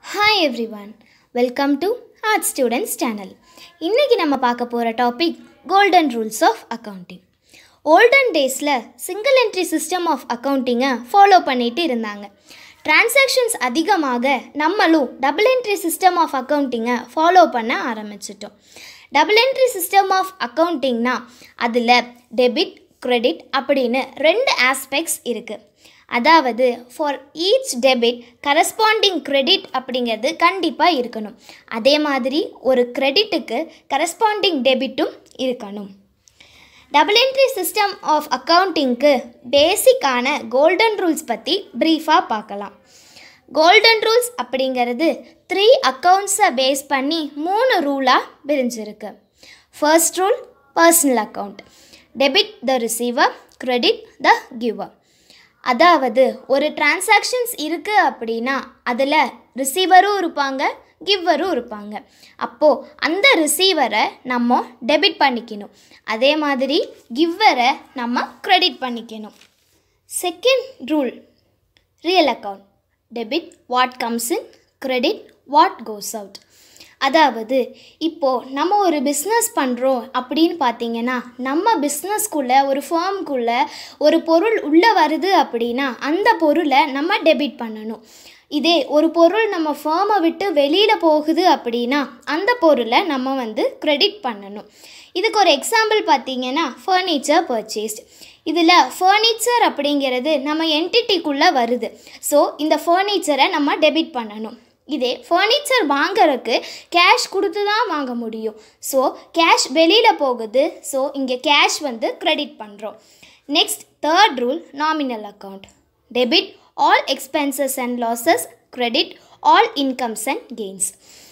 hi everyone welcome to art students channel இன்றைக்கி நம்ம பார்க்க போகிற topic golden rules of accounting olden டேஸில் சிங்கிள் என்ட்ரி சிஸ்டம் ஆஃப் அக்கௌண்டிங்கை ஃபாலோ பண்ணிட்டு இருந்தாங்க டிரான்சாக்ஷன்ஸ் அதிகமாக நம்மளும் டபுள் என்ட்ரி சிஸ்டம் ஆஃப் அக்கௌண்டிங்கை ஃபாலோ பண்ண ஆரம்பிச்சிட்டோம் டபுள் என்ட்ரி சிஸ்டம் ஆஃப் அக்கௌண்டிங்னா அதில் டெபிட் கிரெடிட் அப்படின்னு ரெண்டு ஆஸ்பெக்ட்ஸ் இருக்குது அதாவது for each debit corresponding credit அப்படிங்கிறது கண்டிப்பாக இருக்கணும் அதே மாதிரி ஒரு கிரெடிட்டுக்கு கரஸ்பாண்டிங் டெபிட்டும் இருக்கணும் டபுள் என்ட்ரி சிஸ்டம் ஆஃப் அக்கௌண்டிங்க்கு பேசிக்கான கோல்டன் ரூல்ஸ் பற்றி ப்ரீஃபாக பார்க்கலாம் கோல்டன் ரூல்ஸ் அப்படிங்கிறது த்ரீ அக்கௌண்ட்ஸை பேஸ் பண்ணி மூணு ரூலாக பிரிஞ்சிருக்கு first rule personal account debit the receiver credit the giver அதாவது ஒரு டிரான்சாக்ஷன்ஸ் இருக்குது அப்படின்னா அதில் ரிசீவரும் இருப்பாங்க கிவ்வரும் இருப்பாங்க அப்போது அந்த ரிசீவரை நம்ம டெபிட் பண்ணிக்கணும் அதே மாதிரி கிவ்வரை நம்ம கிரெடிட் பண்ணிக்கணும் second rule real account debit what comes in credit what goes out அதாவது இப்போது நம்ம ஒரு பிஸ்னஸ் பண்ணுறோம் அப்படின்னு பார்த்தீங்கன்னா நம்ம பிஸ்னஸ்க்குள்ளே ஒரு ஃபார்ம்குள்ளே ஒரு பொருள் உள்ளே வருது அப்படின்னா அந்த பொருளை நம்ம டெபிட் பண்ணணும் இதே ஒரு பொருள் நம்ம ஃபார்மை விட்டு வெளியில் போகுது அப்படின்னா அந்த பொருளை நம்ம வந்து கிரெடிட் பண்ணணும் இதுக்கு ஒரு எக்ஸாம்பிள் பார்த்தீங்கன்னா ஃபர்னிச்சர் பர்ச்சேஸ்ட் இதில் ஃபர்னிச்சர் அப்படிங்கிறது நம்ம என்டிட்டிக்குள்ளே வருது ஸோ இந்த ஃபர்னிச்சரை நம்ம டெபிட் பண்ணணும் இதே ஃபர்னிச்சர் வாங்குறதுக்கு கேஷ் கொடுத்து தான் வாங்க முடியும் ஸோ கேஷ் வெளியில் போகுது ஸோ இங்கே கேஷ் வந்து கிரெடிட் பண்ணுறோம் next third rule nominal account debit all expenses and losses credit all incomes and gains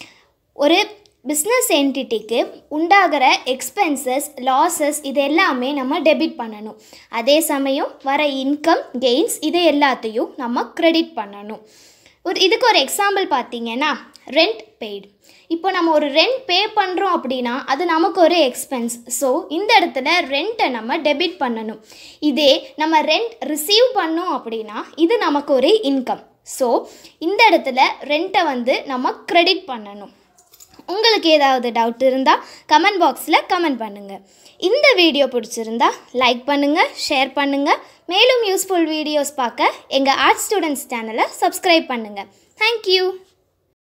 ஒரு பிஸ்னஸ் என்டிட்டிக்கு உண்டாகிற எக்ஸ்பென்சஸ் லாஸஸ் இது எல்லாமே நம்ம டெபிட் பண்ணணும் அதே சமயம் வர இன்கம் கெயின்ஸ் இது எல்லாத்தையும் நம்ம கிரெடிட் பண்ணணும் ஒரு இதுக்கு ஒரு எக்ஸாம்பிள் பார்த்தீங்கன்னா ரெண்ட் பெய்டு இப்போ நம்ம ஒரு ரெண்ட் பே பண்ணுறோம் அப்படின்னா அது நமக்கு ஒரு எக்ஸ்பென்ஸ் ஸோ இந்த இடத்துல ரெண்ட்டை நம்ம டெபிட் பண்ணணும் இதே நம்ம ரெண்ட் ரிசீவ் பண்ணோம் அப்படின்னா இது நமக்கு ஒரு இன்கம் ஸோ இந்த இடத்துல ரெண்ட்டை வந்து நம்ம கிரெடிட் பண்ணணும் உங்களுக்கு ஏதாவது டவுட் இருந்தால் கமெண்ட் பாக்ஸில் கமெண்ட் பண்ணுங்கள் இந்த வீடியோ பிடிச்சிருந்தா லைக் பண்ணுங்கள் ஷேர் பண்ணுங்கள் மேலும் யூஸ்ஃபுல் வீடியோஸ் பார்க்க எங்கள் ஆர்ட் ஸ்டூடெண்ட்ஸ் சேனலை சப்ஸ்கிரைப் பண்ணுங்கள் தேங்க்யூ